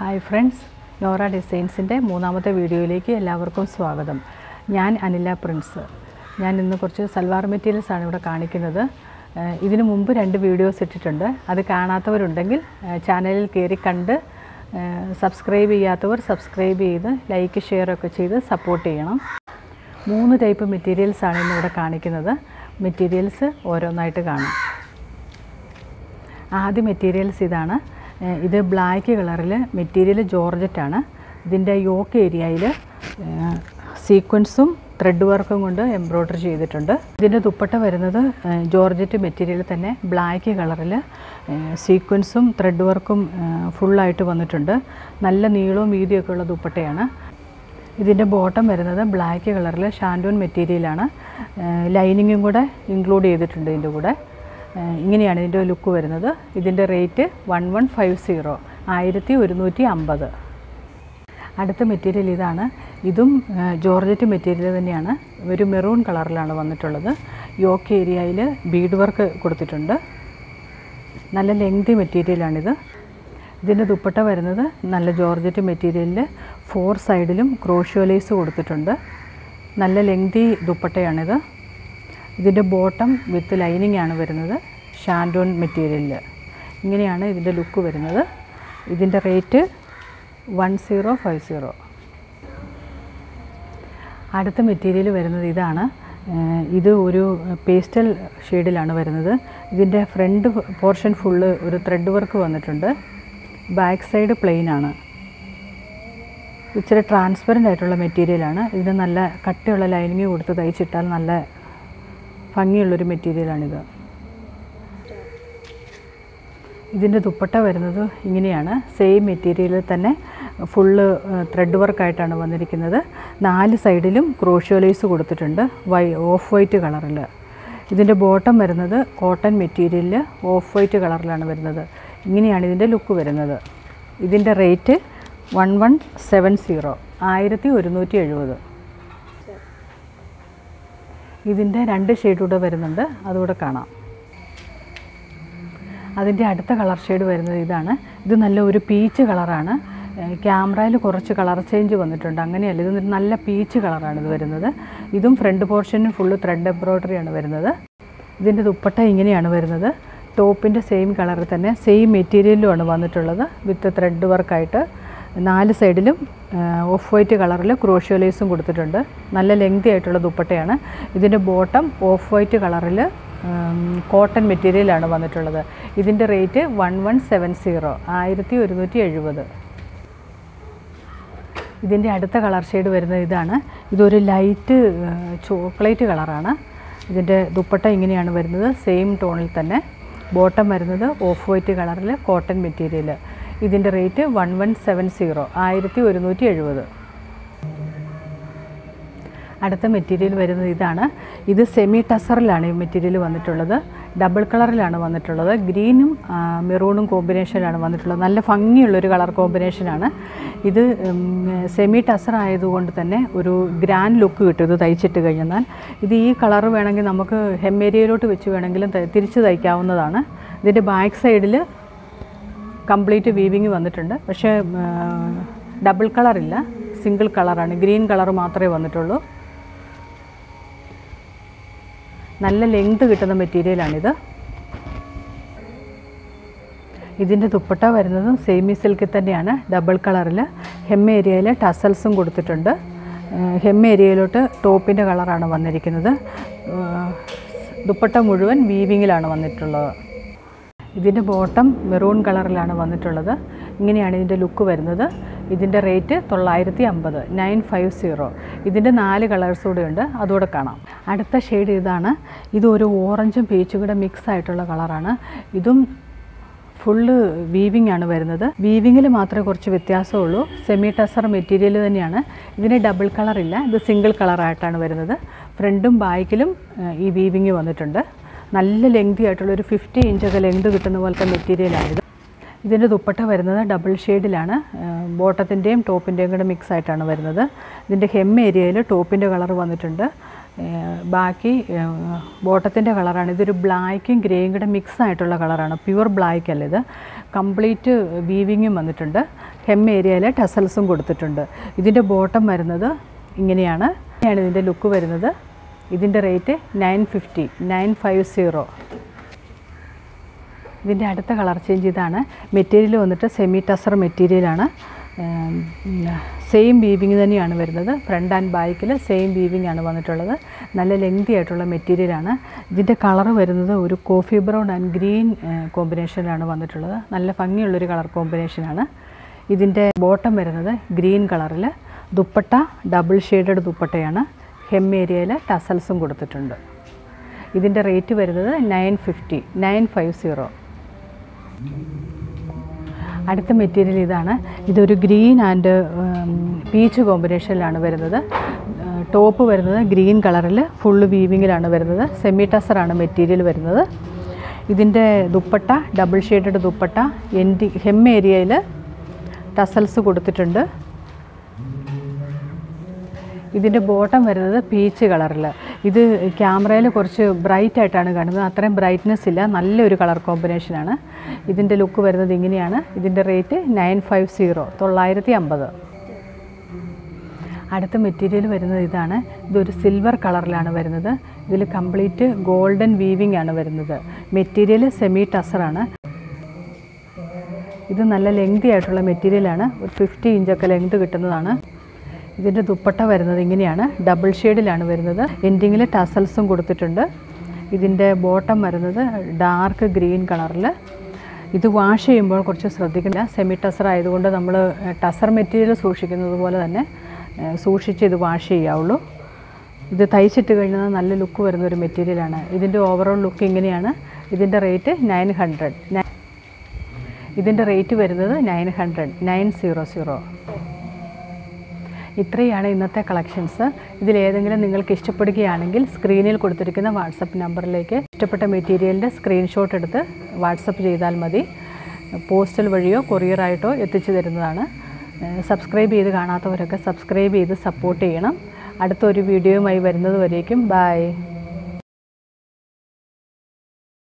hi friends Nora ഡിസൈൻസിൻ്റെ മൂന്നാമത്തെ വീഡിയോയിലേക്ക് എല്ലാവർക്കും സ്വാഗതം ഞാൻ അനില പ്രിൻസ് ഞാൻ ഇന്ന് കുറച്ച് സൽവാർ മെറ്റീരിയൽസ് ആണ് ഇവിടെ കാണിക്കുന്നത് ഏഹ് ഇതിനു മുമ്പ് രണ്ട് വീഡിയോസ് ഇട്ടിട്ടുണ്ട് അത് കാണാത്തവരുണ്ടെങ്കിൽ ഏഹ് ചാനലിൽ കയറി കണ്ട് ഏഹ് സബ്സ്ക്രൈബ് ചെയ്യാത്തവർ സബ്സ്ക്രൈബ് ചെയ്ത് ലൈക്ക് ഷെയർ ഒക്കെ ചെയ്ത് സപ്പോർട്ട് ചെയ്യണം മൂന്ന് ടൈപ്പ് മെറ്റീരിയൽസ് ആണ് ഇന്നിവിടെ കാണിക്കുന്നത് മെറ്റീരിയൽസ് ഓരോന്നായിട്ട് കാണാം ആദ്യ മെറ്റീരിയൽസ് ഇതാണ് ഏഹ് ഇത് ബ്ലാക്ക് കളറിൽ മെറ്റീരിയൽ ജോർജറ്റാണ് ഇതിൻ്റെ യോക്ക് ഏരിയയിൽ സീക്വൻസും ത്രെഡ് വർക്കും കൊണ്ട് എംബ്രോയ്ഡറി ചെയ്തിട്ടുണ്ട് ഇതിൻ്റെ ദുപ്പട്ട വരുന്നത് ഏഹ് ജോർജറ്റ് മെറ്റീരിയൽ തന്നെ ബ്ലാക്ക് കളറിൽ സീക്വൻസും ത്രെഡ് വർക്കും ഫുള്ളായിട്ട് വന്നിട്ടുണ്ട് നല്ല നീളവും വീതിയൊക്കെ ഉള്ള ദുപ്പട്ടയാണ് ഇതിൻ്റെ ബോട്ടം വരുന്നത് ബ്ലാക്ക് കളറിൽ ഷാൻഡോൺ മെറ്റീരിയലാണ് ലൈനിങ്ങും കൂടെ ഇൻക്ലൂഡ് ചെയ്തിട്ടുണ്ട് ഇതിൻ്റെ കൂടെ ഏഹ് ഇങ്ങനെയാണ് ഇതിൻ്റെ ലുക്ക് വരുന്നത് ഇതിൻ്റെ rate one one five zero ആയിരത്തി ഒരുന്നൂറ്റി അമ്പത് അടുത്ത മെറ്റീരിയൽ ഇതാണ് ഇതും ഏഹ് ജോർജറ്റ് മെറ്റീരിയൽ തന്നെയാണ് ഒരു മെറൂൺ കളറിലാണ് വന്നിട്ടുള്ളത് യോക്ക് ഏരിയയിൽ ബീഡ് വർക്ക് കൊടുത്തിട്ടുണ്ട് നല്ല ലെങ്തി മെറ്റീരിയലാണിത് ഇതിൻ്റെ ദുപ്പട്ട വരുന്നത് നല്ല ജോർജറ്റ് മെറ്റീരിയലിൽ ഫോർ സൈഡിലും ക്രോഷ്യോലേസ് കൊടുത്തിട്ടുണ്ട് നല്ല ലെങ്തി ദുപ്പട്ടയാണിത് ഇതിൻ്റെ ബോട്ടം വിത്ത് ലൈനിങ് ആണ് വരുന്നത് ഷാൻഡോൺ മെറ്റീരിയലിൽ ഇങ്ങനെയാണ് ഇതിൻ്റെ ലുക്ക് വരുന്നത് ഇതിൻ്റെ rate one zero five zero അടുത്ത മെറ്റീരിയൽ വരുന്നത് ഇതാണ് ഏഹ് ഇത് ഒരു പേസ്റ്റൽ ഷെയ്ഡിലാണ് വരുന്നത് ഇതിൻ്റെ ഫ്രണ്ട് പോർഷൻ ഫുള്ള് ഒരു ത്രെഡ് വർക്ക് വന്നിട്ടുണ്ട് ബാക്ക് സൈഡ് പ്ലെയിൻ ആണ് ഇച്ചിരി ട്രാൻസ്പെറൻ്റ് ആയിട്ടുള്ള മെറ്റീരിയലാണ് ഇതിന് നല്ല കട്ടിയുള്ള ലൈനിങ് കൊടുത്ത് തയ്ച്ചിട്ടാൽ നല്ല ഭംഗിയുള്ളൊരു മെറ്റീരിയലാണിത് ഇതിൻ്റെ ദുപ്പട്ട വരുന്നത് ഇങ്ങനെയാണ് സെയിം മെറ്റീരിയലിൽ തന്നെ ഫുള്ള് ത്രെഡ് വർക്കായിട്ടാണ് വന്നിരിക്കുന്നത് നാല് സൈഡിലും ക്രോഷ്യോലേസ് കൊടുത്തിട്ടുണ്ട് വൈ ഓഫ് വൈറ്റ് കളറിൽ ഇതിൻ്റെ ബോട്ടം വരുന്നത് കോട്ടൺ മെറ്റീരിയലിൽ ഓഫ് വൈറ്റ് കളറിലാണ് വരുന്നത് ഇങ്ങനെയാണ് ഇതിൻ്റെ ലുക്ക് വരുന്നത് ഇതിൻ്റെ rate one one seven zero ആയിരത്തി ഒരുന്നൂറ്റി എഴുപത് ഇതിൻ്റെ രണ്ട് ഷെയ്ഡ് കൂടെ വരുന്നുണ്ട് അതുകൂടെ കാണാം അതിൻ്റെ അടുത്ത കളർ ഷെയ്ഡ് വരുന്നത് ഇതാണ് ഇത് നല്ല ഒരു പീച്ച് കളറാണ് ക്യാമറയിൽ കുറച്ച് കളർ ചേഞ്ച് വന്നിട്ടുണ്ട് അങ്ങനെയല്ല ഇത് നല്ല പീച്ച് കളറാണ് ഇത് വരുന്നത് ഇതും ഫ്രണ്ട് പോർഷനും ഫുള്ള് ത്രെഡ് എംബ്രോയ്ഡറിയാണ് വരുന്നത് ഇതിൻ്റെ ദുപ്പട്ട ഇങ്ങനെയാണ് വരുന്നത് ടോപ്പിൻ്റെ സെയിം കളറിൽ തന്നെ സെയിം മെറ്റീരിയലുമാണ് വന്നിട്ടുള്ളത് വിത്ത് ത്രെഡ് വർക്കായിട്ട് നാല് സൈഡിലും ഓഫ് വൈറ്റ് കളറിൽ ക്രോഷ്യോലേസും കൊടുത്തിട്ടുണ്ട് നല്ല ലെങ്തി ആയിട്ടുള്ള ദുപ്പട്ടയാണ് ഇതിൻ്റെ ബോട്ടം ഓഫ് വൈറ്റ് കളറിൽ കോട്ടൺ മെറ്റീരിയലാണ് വന്നിട്ടുള്ളത് ഇതിൻ്റെ rate one one seven zero ആയിരത്തി ഒരുന്നൂറ്റി എഴുപത് ഇതിൻ്റെ അടുത്ത കളർ ഷെയ്ഡ് വരുന്നത് ഇതാണ് ഇതൊരു ലൈറ്റ് ചോക്ലേറ്റ് കളറാണ് ഇതിൻ്റെ ദുപ്പട്ട ഇങ്ങനെയാണ് വരുന്നത് സെയിം ടോണിൽ തന്നെ ബോട്ടം വരുന്നത് ഓഫ് വൈറ്റ് കളറിൽ കോട്ടൺ മെറ്റീരിയൽ ഇതിൻ്റെ rate one one seven zero ആയിരത്തി ഒരുന്നൂറ്റി എഴുപത് അടുത്ത മെറ്റീരിയൽ വരുന്നത് ഇതാണ് ഇത് സെമി ടസറിലാണ് ഈ മെറ്റീരിയൽ വന്നിട്ടുള്ളത് ഡബിൾ കളറിലാണ് വന്നിട്ടുള്ളത് ഗ്രീനും ആ, മെറൂണും കോമ്പിനേഷനിലാണ് വന്നിട്ടുള്ളത് നല്ല ഭംഗിയുള്ളൊരു കളർ കോമ്പിനേഷനാണ് ഇത് ഉം, സെമി ടസർ ആയതുകൊണ്ട് തന്നെ ഒരു ഗ്രാൻഡ് ലുക്ക് കിട്ടും ഇത് തയ്ച്ചിട്ട് കഴിഞ്ഞാൽ ഇത് ഈ കളർ വേണമെങ്കിൽ നമുക്ക് ഹെമ്മേരിയയിലോട്ട് വെച്ച് വേണമെങ്കിലും ത- തിരിച്ച് തയ്ക്കാവുന്നതാണ് ഇതിൻ്റെ ബാക്ക് സൈഡിൽ കംപ്ലീറ്റ് വീവിങ് വന്നിട്ടുണ്ട് പക്ഷേ ഡബിൾ കളറില്ല സിംഗിൾ കളറാണ് ഗ്രീൻ കളർ മാത്രമേ വന്നിട്ടുള്ളൂ നല്ല ലെങ്ത് കിട്ടുന്ന മെറ്റീരിയലാണിത് ഇതിൻ്റെ ദുപ്പട്ട വരുന്നതും സെമി സിൽക്കിൽ തന്നെയാണ് ഡബിൾ കളറിൽ ഹെം ഏരിയയിൽ ടസൽസും കൊടുത്തിട്ടുണ്ട് ഏഹ് ഹെം ഏരിയയിലോട്ട് ടോപ്പിൻ്റെ കളറാണ് വന്നിരിക്കുന്നത് ഏഹ് ദുപ്പട്ട മുഴുവൻ വീവിങ്ങിലാണ് വന്നിട്ടുള്ളത് ഇതിൻ്റെ ബോട്ടം മെറൂൺ കളറിലാണ് വന്നിട്ടുള്ളത് ഇങ്ങനെയാണ് ഇതിൻ്റെ ലുക്ക് വരുന്നത് ഇതിൻ്റെ റേറ്റ് തൊള്ളായിരത്തി അമ്പത് നയൻ ഫൈവ് സീറോ ഇതിൻ്റെ നാല് കളേഴ്സ് കൂടെ ഉണ്ട് അതുകൂടെ കാണാം അടുത്ത ഷെയ്ഡ് ഇതാണ് ഇതൊരു ഓറഞ്ചും പീച്ചും കൂടെ മിക്സ് ആയിട്ടുള്ള കളറാണ് ഇതും ഫുള്ള് വീവിംഗ് ആണ് വരുന്നത് വീവിങ്ങിൽ മാത്രമേ കുറച്ച് വ്യത്യാസമുള്ളൂ സെമി ടസർ മെറ്റീരിയൽ തന്നെയാണ് ഇതിന് ഡബിൾ കളറില്ല ഇത് സിംഗിൾ കളറായിട്ടാണ് വരുന്നത് ഫ്രണ്ടും ബാക്കിലും ഈ വീവിങ് വന്നിട്ടുണ്ട് നല്ല ലെങ്തി ആയിട്ടുള്ള ഒരു ഫിഫ്റ്റി ഇഞ്ചൊക്കെ ലെങ്ത് കിട്ടുന്ന പോലത്തെ മെറ്റീരിയലാണിത് ഇതിൻ്റെ ദുപ്പട്ട വരുന്നത് ഡബിൾ ഷെയ്ഡിലാണ് ബോട്ടത്തിൻ്റെയും ടോപ്പിൻ്റെയും കൂടെ മിക്സ് ആയിട്ടാണ് വരുന്നത് ഇതിൻ്റെ ഹെം ഏരിയയിൽ ടോപ്പിൻ്റെ കളർ വന്നിട്ടുണ്ട് ഏഹ് ബാക്കി ബോട്ടത്തിൻ്റെ കളറാണ് ഇതൊരു ബ്ലാക്കും ഗ്രേയും കൂടെ മിക്സ് ആയിട്ടുള്ള കളറാണ് പ്യുവർ ബ്ലാക്ക് അല്ല ഇത് കംപ്ലീറ്റ് വീവിങ്ങും വന്നിട്ടുണ്ട് ഹെം ഏരിയയിൽ ടസൽസും കൊടുത്തിട്ടുണ്ട് ഇതിൻ്റെ ബോട്ടം വരുന്നത് ഇങ്ങനെയാണ് ഇങ്ങനെയാണ് ഇതിൻ്റെ ലുക്ക് വരുന്നത് ഇതിൻ്റെ rate nine fifty nine five zero ഇതിൻ്റെ അടുത്ത കളർ ചേഞ്ച് ഇതാണ് മെറ്റീരിയൽ വന്നിട്ട് സെമി ടസർ മെറ്റീരിയലാണ് സെയിം വീവിങ് തന്നെയാണ് വരുന്നത് ഫ്രണ്ട് ആൻഡ് ബാക്കിൽ സെയിം വീവിങ് ആണ് വന്നിട്ടുള്ളത് നല്ല ലെങ്തി ആയിട്ടുള്ള മെറ്റീരിയലാണ് ഇതിൻ്റെ കളർ വരുന്നത് ഒരു കോഫി ബ്രൗൺ ആൻഡ് ഗ്രീൻ കോമ്പിനേഷനിലാണ് വന്നിട്ടുള്ളത് നല്ല ഭംഗിയുള്ളൊരു കളർ കോമ്പിനേഷനാണ് ഇതിൻ്റെ ബോട്ടം വരുന്നത് ഗ്രീൻ കളറിൽ ദുപ്പട്ട ഡബിൾ ഷെയ്ഡഡ് ദുപ്പട്ടയാണ് ഹെം ഏരിയയിൽ ടസൽസും കൊടുത്തിട്ടുണ്ട് ഇതിൻ്റെ റേറ്റ് വരുന്നത് nine fifty nine five zero അടുത്ത മെറ്റീരിയൽ ഇതാണ് ഇതൊരു ഗ്രീൻ ആൻഡ് പീച്ച് കോമ്പിനേഷനിലാണ് വരുന്നത് ടോപ്പ് വരുന്നത് ഗ്രീൻ കളറിൽ ഫുള്ള് വീവിങ്ങിലാണ് വരുന്നത് സെമി ടസറാണ് മെറ്റീരിയൽ വരുന്നത് ഇതിൻ്റെ ദുപ്പട്ട ഡബിൾ ഷെയ്ഡഡ് ദുപ്പട്ട എൻഡി ഹെം ഏരിയയിൽ ടസൽസ് കൊടുത്തിട്ടുണ്ട് ഇതിൻ്റെ ബോട്ടം വരുന്നത് പീച്ച് കളറിൽ ഇത് ക്യാമറയിൽ കുറച്ച് ബ്രൈറ്റ് ആയിട്ടാണ് കാണുന്നത് അത്രയും ബ്രൈറ്റ്നെസ് ഇല്ല നല്ലൊരു കളർ കോമ്പിനേഷനാണ് ഇതിൻ്റെ ലുക്ക് വരുന്നത് ഇങ്ങനെയാണ് ഇതിൻ്റെ റേറ്റ് നയൻ ഫൈവ് സീറോ തൊള്ളായിരത്തി അമ്പത് അടുത്ത മെറ്റീരിയൽ വരുന്നത് ഇതാണ് ഇതൊരു സിൽവർ കളറിലാണ് വരുന്നത് ഇതിൽ കംപ്ലീറ്റ് ഗോൾഡൻ വീവിംഗ് ആണ് വരുന്നത് മെറ്റീരിയൽ സെമി ടസറാണ് ഇത് നല്ല ലെങ്തി ആയിട്ടുള്ള മെറ്റീരിയലാണ് ഒരു ഫിഫ്റ്റി ഇഞ്ചൊക്കെ ലെങ്ത് കിട്ടുന്നതാണ് ഇതിൻ്റെ ദുപ്പട്ട വരുന്നത് ഇങ്ങനെയാണ് ഡബിൾ ഷെയ്ഡിലാണ് വരുന്നത് എൻഡിങ്ങിൽ ടസൽസും കൊടുത്തിട്ടുണ്ട് ഇതിൻ്റെ ബോട്ടം വരുന്നത് ഡാർക്ക് ഗ്രീൻ കളറിൽ ഇത് വാഷ് ചെയ്യുമ്പോൾ കുറച്ച് ശ്രദ്ധിക്കില്ല സെമി ടസർ ആയതുകൊണ്ട് നമ്മൾ ടസർ മെറ്റീരിയൽ സൂക്ഷിക്കുന്നത് പോലെ തന്നെ ഏഹ്, സൂക്ഷിച്ച് ഇത് വാഷ് ചെയ്യാവുള്ളൂ ഇത് തയ്ച്ചിട്ട് കഴിഞ്ഞാൽ നല്ല ലുക്ക് വരുന്ന ഒരു മെറ്റീരിയലാണ് ഇതിൻ്റെ ഓവറോൾ ലുക്ക് ഇങ്ങനെയാണ് ഇതിൻ്റെ റേറ്റ് നയൻ ഹൺഡ്രഡ് ഇതിൻ്റെ റേറ്റ് വരുന്നത് nine hundred nine zero zero ഇത്രയാണ് ഇന്നത്തെ കളക്ഷൻസ് ഇതിലേതെങ്കിലും നിങ്ങൾക്ക് ഇഷ്ടപ്പെടുകയാണെങ്കിൽ സ്ക്രീനിൽ കൊടുത്തിരിക്കുന്ന വാട്സപ്പ് നമ്പറിലേക്ക് ഇഷ്ടപ്പെട്ട മെറ്റീരിയലിൻ്റെ സ്ക്രീൻഷോട്ട് എടുത്ത് വാട്സപ്പ് ചെയ്താൽ മതി പോസ്റ്റൽ വഴിയോ കൊറിയറായിട്ടോ എത്തിച്ചു തരുന്നതാണ് ഏഹ് സബ്സ്ക്രൈബ് ചെയ്ത് കാണാത്തവരൊക്കെ സബ്സ്ക്രൈബ് ചെയ്ത് സപ്പോർട്ട് ചെയ്യണം അടുത്തൊരു വീഡിയോയുമായി വരുന്നത് വരേക്കും ബായ്